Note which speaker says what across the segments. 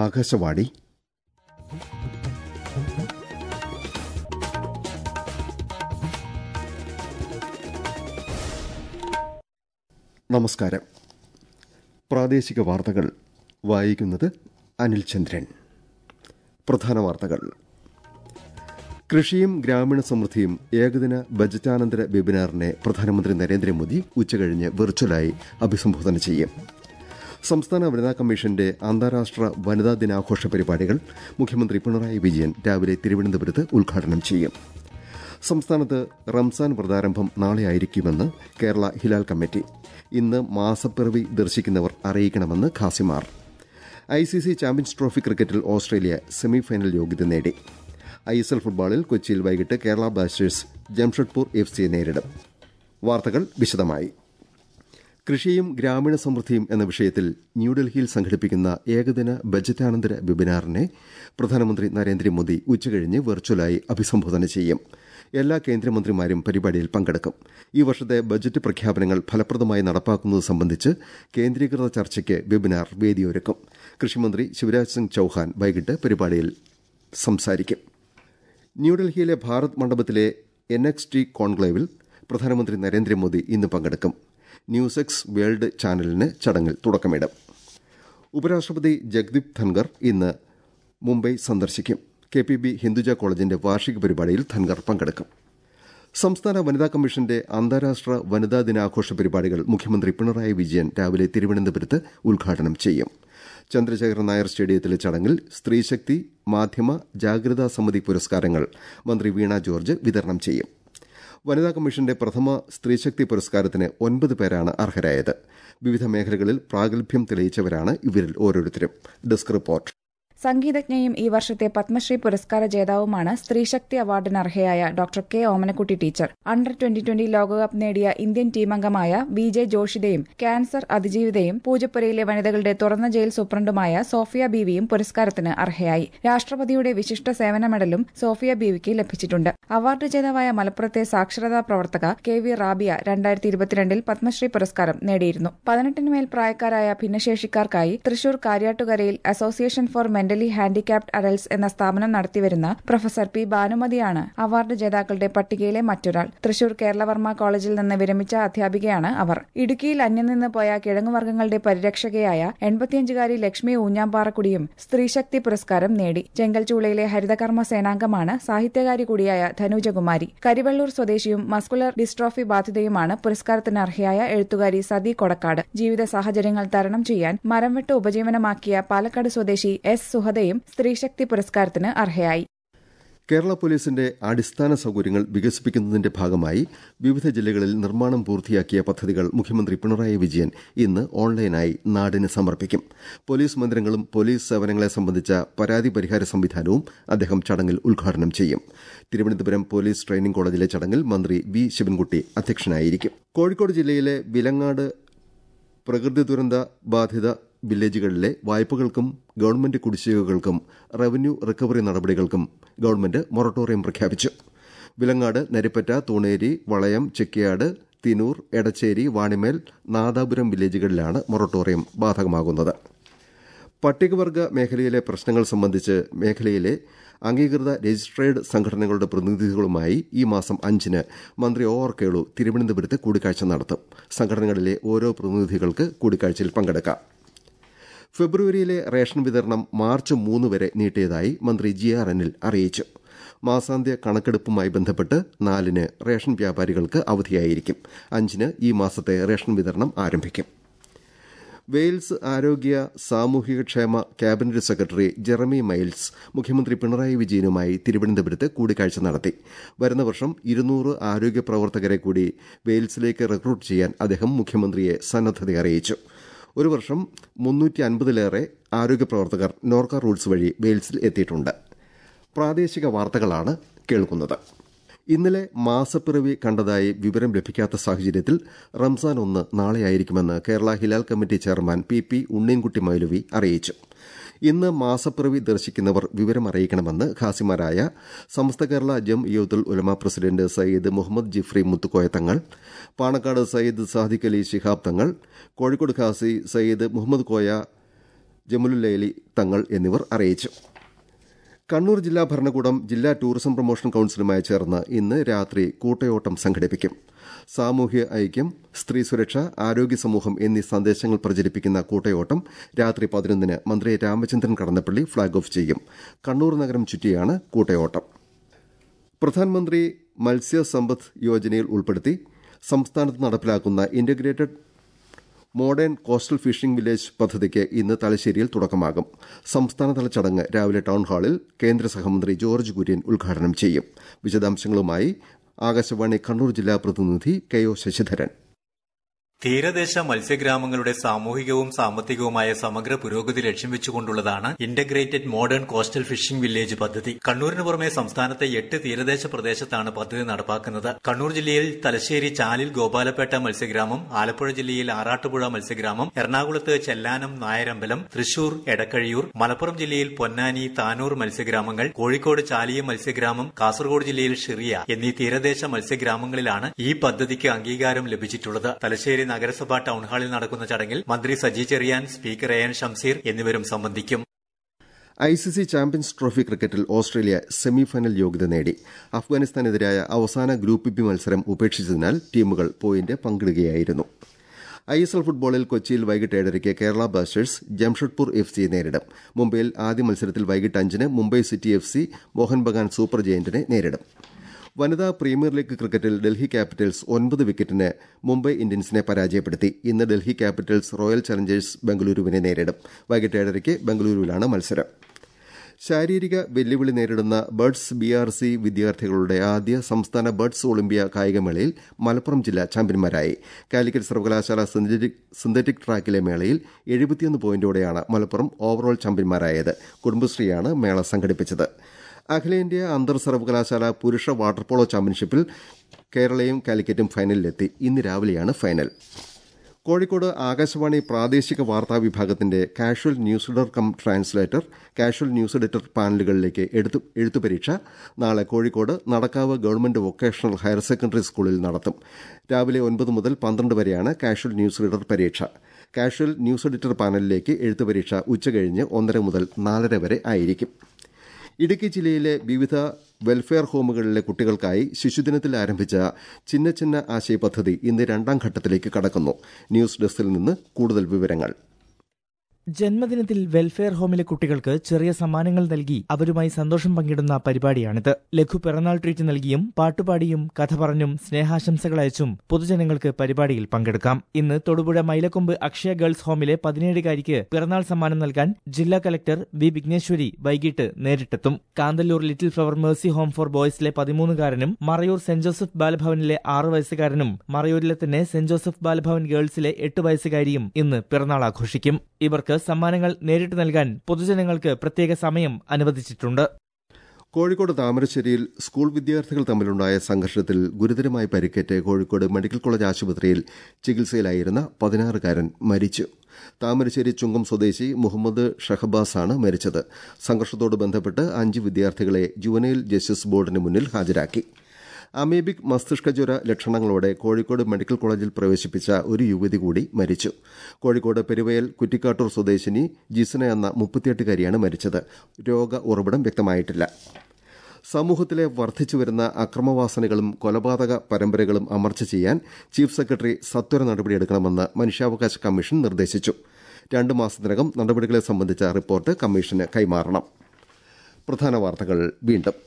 Speaker 1: ആകാശവാണി നമസ്കാരം പ്രാദേശിക വാർത്തകൾ വായിക്കുന്നത് അനിൽ ചന്ദ്രൻ പ്രധാന വാർത്തകൾ കൃഷിയും ഗ്രാമീണ സമൃദ്ധിയും ഏകദിന ബജറ്റാനന്തര വെബിനാറിനെ പ്രധാനമന്ത്രി നരേന്ദ്രമോദി ഉച്ചകഴിഞ്ഞ് വെർച്വലായി അഭിസംബോധന ചെയ്യും സംസ്ഥാന വനിതാ കമ്മീഷന്റെ അന്താരാഷ്ട്ര വനിതാ ദിനാഘോഷ പരിപാടികൾ മുഖ്യമന്ത്രി പിണറായി വിജയൻ രാവിലെ തിരുവനന്തപുരത്ത് ഉദ്ഘാടനം ചെയ്യും സംസ്ഥാനത്ത് റംസാൻ വ്രതാരംഭം നാളെയായിരിക്കുമെന്ന് കേരള ഹിലാൽ കമ്മിറ്റി ഇന്ന് മാസപ്പിറവി ദർശിക്കുന്നവർ അറിയിക്കണമെന്ന് ഖാസിമാർ I C C champions trophy ക്രിക്കറ്റിൽ ഓസ്ട്രേലിയ സെമിഫൈനൽ യോഗ്യത നേടി ഐ എസ് എൽ ഫുട്ബോളിൽ കൊച്ചിയിൽ വൈകിട്ട് കേരള ബ്ലാസ്റ്റേഴ്സ് ജംഷഡ്പൂർ എഫ് സിയെ നേരിടും വാർത്തകൾ വിശദമായി കൃഷിയും ഗ്രാമീണ സമൃദ്ധിയും എന്ന വിഷയത്തിൽ ന്യൂഡൽഹിയിൽ സംഘടിപ്പിക്കുന്ന ഏകദിന ബജറ്റാനന്തര വെബിനാറിനെ പ്രധാനമന്ത്രി നരേന്ദ്രമോദി ഉച്ചകഴിഞ്ഞ് വെർച്വലായി അഭിസംബോധന ചെയ്യും എല്ലാ കേന്ദ്രമന്ത്രിമാരും പരിപാടിയിൽ പങ്കെടുക്കും ഈ വർഷത്തെ ബജറ്റ് പ്രഖ്യാപനങ്ങൾ ഫലപ്രദമായി നടപ്പാക്കുന്നത് സംബന്ധിച്ച് കേന്ദ്രീകൃത ചർച്ചയ്ക്ക് വെബിനാർ വേദിയൊരുക്കും കൃഷിമന്ത്രി ശിവരാജ് സിംഗ് ചൌഹാൻ വൈകിട്ട് പരിപാടിയിൽ സംസാരിക്കും ന്യൂഡൽഹിയിലെ ഭാരത് മണ്ഡപത്തിലെ എൻ എക്സ് ടി കോൺക്ലേവിൽ പ്രധാനമന്ത്രി നരേന്ദ്രമോദി ഇന്ന് പങ്കെടുക്കും ന്യൂസ് എക്സ് വേൾഡ് ചാനലിന് ചടങ്ങിൽ തുടക്കമിടും ഉപരാഷ്ട്രപതി ജഗ്ദീപ് ധൻകർ ഇന്ന് മുംബൈ സന്ദർശിക്കും കെ പി ബി ഹിന്ദുജ കോളേജിന്റെ വാർഷിക പരിപാടിയിൽ ധൻകർ പങ്കെടുക്കും സംസ്ഥാന വനിതാ കമ്മീഷന്റെ അന്താരാഷ്ട്ര വനിതാ ദിനാഘോഷ പരിപാടികൾ മുഖ്യമന്ത്രി പിണറായി വിജയൻ രാവിലെ തിരുവനന്തപുരത്ത് ഉദ്ഘാടനം ചെയ്യും ചന്ദ്രശേഖരൻ നായർ സ്റ്റേഡിയത്തിലെ ചടങ്ങിൽ സ്ത്രീശക്തി മാധ്യമ ജാഗ്രതാ സമിതി പുരസ്കാരങ്ങൾ മന്ത്രി വീണ ജോർജ് വിതരണം ചെയ്യും വനിതാ കമ്മീഷന്റെ പ്രഥമ സ്ത്രീശക്തി പുരസ്കാരത്തിന് ഒൻപത് പേരാണ് അർഹരായത് വിവിധ മേഖലകളിൽ പ്രാഗൽഭ്യം തെളിയിച്ചവരാണ് ഇവരിൽ ഓരോരുത്തരും ഡെസ്ക് റിപ്പോർട്ട്
Speaker 2: സംഗീതജ്ഞയും ഈ വർഷത്തെ പത്മശ്രീ പുരസ്കാര ജേതാവുമാണ് സ്ത്രീശക്തി അവാർഡിന് അർഹയായ doctor K Omanakutty teacher under twenty twenty ലോകകപ്പ് നേടിയ ഇന്ത്യൻ ടീമംഗമായ വി ജെ ജോഷിതയും ക്യാൻസർ അതിജീവിതയും പൂജപ്പുരയിലെ വനിതകളുടെ തുറന്ന ജയിൽ സൂപ്രണ്ടുമായ സോഫിയ ബീവിയും പുരസ്കാരത്തിന് അർഹയായി രാഷ്ട്രപതിയുടെ വിശിഷ്ട സേവന മെഡലും സോഫിയ ബീവിക്ക് ലഭിച്ചിട്ടുണ്ട് അവാർഡ് ജേതാവായ മലപ്പുറത്തെ സാക്ഷരതാ പ്രവർത്തക കെ വി റാബിയ രണ്ടായിരത്തി ഇരുപത്തിരണ്ടിൽ പത്മശ്രീ പുരസ്കാരം നേടിയിരുന്നു പതിനെട്ടിന് മേൽ പ്രായക്കാരായ ഭിന്നശേഷിക്കാർക്കായി തൃശൂർ കാര്യാട്ടുകരയിൽ association for mentally handicapped adults എന്ന സ്ഥാപനം നടത്തിവരുന്ന പ്രൊഫസർ പി ഭാനുമതിയാണ് അവാർഡ് ജേതാക്കളുടെ പട്ടികയിലെ മറ്റൊരാൾ തൃശൂർ കേരളവർമ്മ കോളേജിൽ നിന്ന് വിരമിച്ച അധ്യാപികയാണ് അവർ ഇടുക്കിയിൽ അന്യം നിന്ന് പോയ കിഴങ്ങുവർഗ്ഗങ്ങളുടെ പരിരക്ഷകയായ എൺപത്തിയഞ്ചുകാരി ലക്ഷ്മി ഊഞ്ഞാമ്പാറക്കുടിയും സ്ത്രീശക്തി പുരസ്കാരം നേടി ചെങ്കൽച്ചൂളയിലെ ഹരിതകർമ്മ സേനാംഗമാണ് സാഹിത്യകാരി കൂടിയായ ധനുജകുമാരി കരിവള്ളൂർ സ്വദേശിയും മസ്കുലർ ഡിസ്ട്രോഫി ബാധിതയുമാണ് പുരസ്കാരത്തിന് അർഹയായ എഴുത്തുകാരി സതി കൊടക്കാട് ജീവിത സാഹചര്യങ്ങൾ തരണം ചെയ്യാൻ മരംവെട്ട് ഉപജീവനമാക്കിയ പാലക്കാട് സ്വദേശി എസ് സുഹദയും സ്ത്രീശക്തി പുരസ്കാരത്തിന് അർഹയായി
Speaker 1: കേരള പോലീസിന്റെ അടിസ്ഥാന സൌകര്യങ്ങൾ വികസിപ്പിക്കുന്നതിന്റെ ഭാഗമായി വിവിധ ജില്ലകളിൽ നിർമ്മാണം പൂർത്തിയാക്കിയ പദ്ധതികൾ മുഖ്യമന്ത്രി പിണറായി വിജയൻ ഇന്ന് ഓൺലൈനായി നാടിന് സമർപ്പിക്കും പോലീസ് മന്ദിരങ്ങളും പോലീസ് സേവനങ്ങളെ സംബന്ധിച്ച പരാതി പരിഹാര സംവിധാനവും അദ്ദേഹം ചടങ്ങിൽ ഉദ്ഘാടനം ചെയ്യും തിരുവനന്തപുരം പോലീസ് ട്രെയിനിംഗ് കോളേജിലെ ചടങ്ങിൽ മന്ത്രി വി ശിവൻകുട്ടി അധ്യക്ഷനായിരിക്കും കോഴിക്കോട് ജില്ലയിലെ വിലങ്ങാട് പ്രകൃതി ദുരന്ത ബാധിത വില്ലേജുകളിലെ വായ്പകൾക്കും ഗവൺമെന്റ് കുടിശ്ശികകൾക്കും റവന്യൂ റിക്കവറി നടപടികൾക്കും ഗവൺമെന്റ് മൊറട്ടോറിയം പ്രഖ്യാപിച്ചു വിലങ്ങാട് നരിപ്പറ്റ തൂണേരി വളയം ചെക്കിയാട് തിനൂർ എടച്ചേരി വാണിമേൽ നാദാപുരം വില്ലേജുകളിലാണ് മൊറട്ടോറിയം ബാധകമാകുന്നത് പട്ടികവർഗ മേഖലയിലെ പ്രശ്നങ്ങൾ സംബന്ധിച്ച് മേഖലയിലെ അംഗീകൃത രജിസ്ട്രേഡ് സംഘടനകളുടെ പ്രതിനിധികളുമായി ഈ മാസം അഞ്ചിന് മന്ത്രി ഒ ആർ കേളു തിരുവനന്തപുരത്ത് കൂടിക്കാഴ്ച നടത്തും സംഘടനകളിലെ ഓരോ പ്രതിനിധികൾക്ക് കൂടിക്കാഴ്ചയിൽ പങ്കെടുക്കാം ഫെബ്രുവരിയിലെ റേഷൻ വിതരണം മാർച്ച് മൂന്ന് വരെ നീട്ടിയതായി മന്ത്രി ജി ആർ അനിൽ അറിയിച്ചു മാസാന്ത്യ കണക്കെടുപ്പുമായി ബന്ധപ്പെട്ട് നാലിന് റേഷൻ വ്യാപാരികൾക്ക് അവധിയായിരിക്കും അഞ്ചിന് ഈ മാസത്തെ റേഷൻ വിതരണം ആരംഭിക്കും വെയിൽസ് ആരോഗ്യ സാമൂഹികക്ഷേമ ക്യാബിനറ്റ് സെക്രട്ടറി ജെറമി മൈൽസ് മുഖ്യമന്ത്രി പിണറായി വിജയനുമായി തിരുവനന്തപുരത്ത് കൂടിക്കാഴ്ച നടത്തി വരുന്ന വർഷം ഇരുന്നൂറ് ആരോഗ്യ പ്രവർത്തകരെ കൂടി വെയിൽസിലേക്ക് റിക്രൂട്ട് ചെയ്യാൻ അദ്ദേഹം മുഖ്യമന്ത്രിയെ സന്നദ്ധത അറിയിച്ചു ഒരു വർഷം മുന്നൂറ്റി അൻപതിലേറെ ആരോഗ്യ പ്രവർത്തകർ നോർക്ക റൂട്ട്സ് വഴി വെയിൽസിൽ എത്തിയിട്ടുണ്ട് പ്രാദേശിക വാർത്തകളാണ് കേൾക്കുന്നത് ഇന്നലെ മാസപ്പിറവി കണ്ടതായി വിവരം ലഭിക്കാത്ത സാഹചര്യത്തിൽ റംസാൻ ഒന്ന് നാളെയായിരിക്കുമെന്ന് Kerala Hilal committee chairman P P Unninkutty Maulavi അറിയിച്ചു ഇന്ന് മാസപ്പിറവി ദർശിക്കുന്നവർ വിവരം അറിയിക്കണമെന്ന് ഖാസിമാരായ സമസ്ത കേരള ജം യൂത്തുൽ ഉലമ പ്രസിഡന്റ് സയ്യിദ് മുഹമ്മദ് ജിഫ്രി മുത്തുക്കോയ തങ്ങൾ പാണക്കാട് സയ്യിദ് സാദിഖ് അലി ശിഹാബ് തങ്ങൾ കോഴിക്കോട് ഖാസി സയ്യിദ് മുഹമ്മദ് കോയ ജമുലുല്ലൈലി തങ്ങൾ എന്നിവർ അറിയിച്ചു കണ്ണൂർ ജില്ലാ ഭരണകൂടം ജില്ലാ ടൂറിസം പ്രൊമോഷൻ കൌൺസിലുമായി ചേർന്ന് ഇന്ന് രാത്രി കൂട്ടയോട്ടം സംഘടിപ്പിക്കും സാമൂഹ്യ ഐക്യം സ്ത്രീ സുരക്ഷ ആരോഗ്യ സമൂഹം എന്നീ സന്ദേശങ്ങൾ പ്രചരിപ്പിക്കുന്ന കൂട്ടയോട്ടം രാത്രി പതിനൊന്നിന് മന്ത്രി രാമചന്ദ്രൻ കടന്നപ്പള്ളി ഫ്ളാഗ് ഓഫ് ചെയ്യും കണ്ണൂർ നഗരം ചുറ്റിയാണ് കൂട്ടയോട്ടം പ്രധാനമന്ത്രി മത്സ്യ സമ്പദ് യോജനയിൽ ഉൾപ്പെടുത്തി സംസ്ഥാനത്ത് നടപ്പിലാക്കുന്ന integrated modern coastal fishing village പദ്ധതിക്ക് ഇന്ന് തലശ്ശേരിയിൽ തുടക്കമാകും സംസ്ഥാനതല ചടങ്ങ് രാവിലെ ടൌൺ ഹാളിൽ കേന്ദ്ര സഹമന്ത്രി ജോർജ് കുര്യൻ ഉദ്ഘാടനം ചെയ്യും വിശദാംശങ്ങളുമായി ആകാശവാണി കണ്ണൂർ ജില്ലാ പ്രതിനിധി കെ ഒ ശശിധരൻ
Speaker 3: തീരദേശ മത്സ്യഗ്രാമങ്ങളുടെ സാമൂഹികവും സാമ്പത്തികവുമായ സമഗ്ര പുരോഗതി ലക്ഷ്യം വെച്ചുകൊണ്ടുള്ളതാണ് integrated modern coastal fishing village പദ്ധതി കണ്ണൂരിന് പുറമെ സംസ്ഥാനത്തെ എട്ട് തീരദേശ പ്രദേശത്താണ് പദ്ധതി നടപ്പാക്കുന്നത് കണ്ണൂർ ജില്ലയിൽ തലശ്ശേരി ചാലിൽ ഗോപാലപേട്ട മത്സ്യഗ്രാമം ആലപ്പുഴ ജില്ലയിൽ ആറാട്ടുപുഴ മത്സ്യഗ്രാമം എറണാകുളത്ത് ചെല്ലാനം നായരമ്പലം തൃശൂർ എടക്കഴിയൂർ മലപ്പുറം ജില്ലയിൽ പൊന്നാനി താനൂർ മത്സ്യഗ്രാമങ്ങൾ കോഴിക്കോട് ചാലിയ മത്സ്യഗ്രാമം കാസർഗോഡ് ജില്ലയിൽ ഷിറിയ എന്നീ തീരദേശ മത്സ്യഗ്രാമങ്ങളിലാണ് ഈ പദ്ധതിക്ക് അംഗീകാരം ലഭിച്ചിട്ടുള്ളത് തലശ്ശേരി നഗരസഭാ ടൌൺഹാളിൽ നടക്കുന്ന ചടങ്ങിൽ മന്ത്രി Saji Cherian speaker A N Shamseer എന്നിവരും സംബന്ധിക്കും
Speaker 1: I C C champions trophy ക്രിക്കറ്റിൽ ഓസ്ട്രേലിയ സെമിഫൈനൽ യോഗ്യത നേടി അഫ്ഗാനിസ്ഥാനെതിരായ അവസാന ഗ്രൂപ്പ് ബി മത്സരം ഉപേക്ഷിച്ചതിനാൽ ടീമുകൾ പോയിന്റ് പങ്കിടുകയായിരുന്നു ഐ എസ് എൽ ഫുട്ബോളിൽ കൊച്ചിയിൽ വൈകിട്ട് ഏഴരയ്ക്ക് കേരള ബ്ലാസ്റ്റേഴ്സ് ജംഷഡ്പൂർ എഫ് സിയെ നേരിടും മുംബൈയിൽ ആദ്യ മത്സരത്തിൽ വൈകിട്ട് അഞ്ചിന് Mumbai city F C Mohun Bagan super ജയന്റിനെ നേരിടും വനിതാ പ്രീമിയർ ലീഗ് ക്രിക്കറ്റിൽ ഡൽഹി ക്യാപിറ്റൽസ് ഒൻപത് വിക്കറ്റിന് മുംബൈ ഇന്ത്യൻസിനെ പരാജയപ്പെടുത്തി ഇന്ന് ഡൽഹി ക്യാപിറ്റൽസ് റോയൽ ചലഞ്ചേഴ്സ് ബംഗളൂരുവിനെ നേരിടും വൈകിട്ട് ഏഴരയ്ക്ക് ബംഗളൂരുവിലാണ് മത്സരം ശാരീരിക വെല്ലുവിളി നേരിടുന്ന ബർഡ്സ് ബി ആർ സി വിദ്യാർത്ഥികളുടെ ആദ്യ സംസ്ഥാന ബർഡ്സ് ഒളിമ്പ്യ കായികമേളയിൽ മലപ്പുറം ജില്ല ചാമ്പ്യന്മാരായി കാലിക്കറ്റ് സർവകലാശാല സിന്തറ്റിക് ട്രാക്കിലെ മേളയിൽ എഴുപത്തിയൊന്ന് പോയിന്റോടെയാണ് മലപ്പുറം ഓവറോൾ ചാമ്പ്യന്മാരായത് കുടുംബശ്രീയാണ് മേള സംഘടിപ്പിച്ചത് അഖിലേന്ത്യാ അന്തർ സർവകലാശാല പുരുഷ വാട്ടർ പോളോ ചാമ്പ്യൻഷിപ്പിൽ കേരളയും കാലിക്കറ്റും ഫൈനലിലെത്തി ഇന്ന് രാവിലെയാണ് ഫൈനൽ കോഴിക്കോട് ആകാശവാണി പ്രാദേശിക വാർത്താ വിഭാഗത്തിന്റെ casual news reader cum translator casual news editor പാനലുകളിലേക്ക് എഴുത്തു പരീക്ഷ നാളെ Kozhikode Nadakkavu government vocational higher secondary സ്കൂളിൽ നടത്തും രാവിലെ ഒൻപത് മുതൽ പന്ത്രണ്ട് വരെയാണ് കാഷ്വൽ ന്യൂസ് റീഡർ പരീക്ഷ കാഷ്വൽ ന്യൂസ് എഡിറ്റർ പാനലിലേക്ക് എഴുത്തു പരീക്ഷ ഉച്ചകഴിഞ്ഞ് ഒന്നര മുതൽ നാലര വരെ ആയിരിക്കും ഇടുക്കി ജില്ലയിലെ വിവിധ വെൽഫെയർ ഹോമുകളിലെ കുട്ടികൾക്കായി ശിശുദിനത്തിൽ ആരംഭിച്ച ചിന്ന ചിന്ന ആശയ പദ്ധതി ഇന്ന് രണ്ടാം ഘട്ടത്തിലേക്ക് കടക്കുന്നു ന്യൂസ് ഡെസ്കിൽ നിന്ന് കൂടുതൽ വിവരങ്ങൾ
Speaker 4: ജന്മദിനത്തിൽ വെൽഫെയർ ഹോമിലെ കുട്ടികൾക്ക് ചെറിയ സമ്മാനങ്ങൾ നൽകി അവരുമായി സന്തോഷം പങ്കിടുന്ന പരിപാടിയാണിത് ലഘു പിറന്നാൾ ട്രീറ്റ് നൽകിയും പാട്ടുപാടിയും കഥ പറഞ്ഞും സ്നേഹാശംസകൾ അയച്ചും പൊതുജനങ്ങൾക്ക് പരിപാടിയിൽ പങ്കെടുക്കാം ഇന്ന് തൊടുപുഴ മൈലക്കൊമ്പ് അക്ഷയ ഗേൾസ് ഹോമിലെ പതിനേഴുകാരിക്ക് പിറന്നാൾ സമ്മാനം നൽകാൻ ജില്ലാ കലക്ടർ വി വിഘ്നേശ്വരി വൈകിട്ട് നേരിട്ടെത്തും Kanthalloor little flower mercy home for ബോയ്സിലെ പതിമൂന്നുകാരനും മറയൂർ സെന്റ് ജോസഫ് ബാലഭവനിലെ ആറു വയസ്സുകാരനും മറയൂരിലെ തന്നെ സെന്റ് ജോസഫ് ബാലഭവൻ ഗേൾസിലെ എട്ട് വയസ്സുകാരിയും ഇന്ന് പിറന്നാൾ ആഘോഷിക്കും ഇവർക്ക് സമ്മാനങ്ങൾ നേരിട്ട് നൽകാൻ പൊതുജനങ്ങൾക്ക് പ്രത്യേക സമയം അനുവദിച്ചിട്ടുണ്ട്
Speaker 1: കോഴിക്കോട് താമരശ്ശേരിയിൽ സ്കൂൾ വിദ്യാർത്ഥികൾ തമ്മിലുണ്ടായ സംഘർഷത്തിൽ ഗുരുതരമായി പരിക്കേറ്റ് കോഴിക്കോട് മെഡിക്കൽ കോളേജ് ആശുപത്രിയിൽ ചികിത്സയിലായിരുന്ന പതിനാറുകാരൻ മരിച്ചു താമരശ്ശേരി ചുങ്കം സ്വദേശി മുഹമ്മദ് ഷഹബാസാണ് മരിച്ചത് സംഘർഷത്തോട് ബന്ധപ്പെട്ട് അഞ്ച് വിദ്യാർത്ഥികളെ ജുവനൈൽ ജസ്റ്റിസ് ബോർഡിന് മുന്നിൽ ഹാജരാക്കി അമീബിക് മസ്തിഷ്കജ്വര ലക്ഷണങ്ങളോടെ കോഴിക്കോട് മെഡിക്കൽ കോളേജിൽ പ്രവേശിപ്പിച്ച ഒരു യുവതി കൂടി മരിച്ചു കോഴിക്കോട് പെരുവയൽ കുറ്റിക്കാട്ടൂർ സ്വദേശിനി ജിസന എന്ന മുപ്പത്തിയെട്ടുകാരിയാണ് മരിച്ചത് രോഗ ഉറവിടം വ്യക്തമായിട്ടില്ല സമൂഹത്തിലെ വർദ്ധിച്ചുവരുന്ന അക്രമവാസനകളും കൊലപാതക പരമ്പരകളും അമർച്ച ചെയ്യാൻ ചീഫ് സെക്രട്ടറി സത്വര നടപടിയെടുക്കണമെന്ന് മനുഷ്യാവകാശ കമ്മീഷൻ നിർദ്ദേശിച്ചു രണ്ട് മാസത്തിനകം നടപടികളെ സംബന്ധിച്ച റിപ്പോർട്ട് കമ്മീഷന് കൈമാറണം പ്രധാന വാർത്തകൾ വീണ്ടും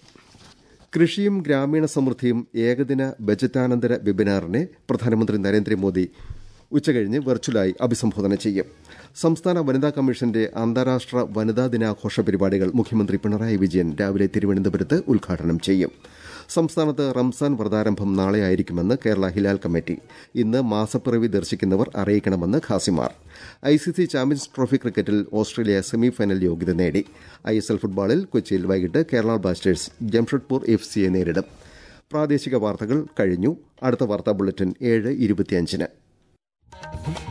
Speaker 1: കൃഷിയും ഗ്രാമീണ സമൃദ്ധിയും ഏകദിന ബജറ്റാനന്തര വെബിനാറിനെ പ്രധാനമന്ത്രി നരേന്ദ്രമോദി ഉച്ചകഴിഞ്ഞ് വെർച്വലായി അഭിസംബോധന ചെയ്യും സംസ്ഥാന വനിതാ കമ്മീഷന്റെ അന്താരാഷ്ട്ര വനിതാ ദിനാഘോഷ പരിപാടികൾ മുഖ്യമന്ത്രി പിണറായി വിജയൻ രാവിലെ തിരുവനന്തപുരത്ത് ഉദ്ഘാടനം ചെയ്യും സംസ്ഥാനത്ത് റംസാൻ വ്രതാരംഭം നാളെയായിരിക്കുമെന്ന് കേരള ഹിലാൽ കമ്മിറ്റി ഇന്ന് മാസപ്പിറവി ദർശിക്കുന്നവർ അറിയിക്കണമെന്ന് ഖാസിമാർ ഐസിസി ചാമ്പ്യൻസ് ട്രോഫി ക്രിക്കറ്റിൽ ഓസ്ട്രേലിയ സെമിഫൈനൽ യോഗ്യത നേടി ഐഎസ്എൽ ഫുട്ബോളിൽ കൊച്ചിയിൽ വൈകിട്ട് കേരള ബ്ലാസ്റ്റേഴ്സ് ജംഷഡ്പൂർ എഫ് സിയെ നേരിടും പ്രാദേശിക വാർത്തകൾ കഴിഞ്ഞു അടുത്ത വാർത്താ ബുള്ളറ്റിൻ ഏഴ് ഇരുപത്തിയഞ്ചിന്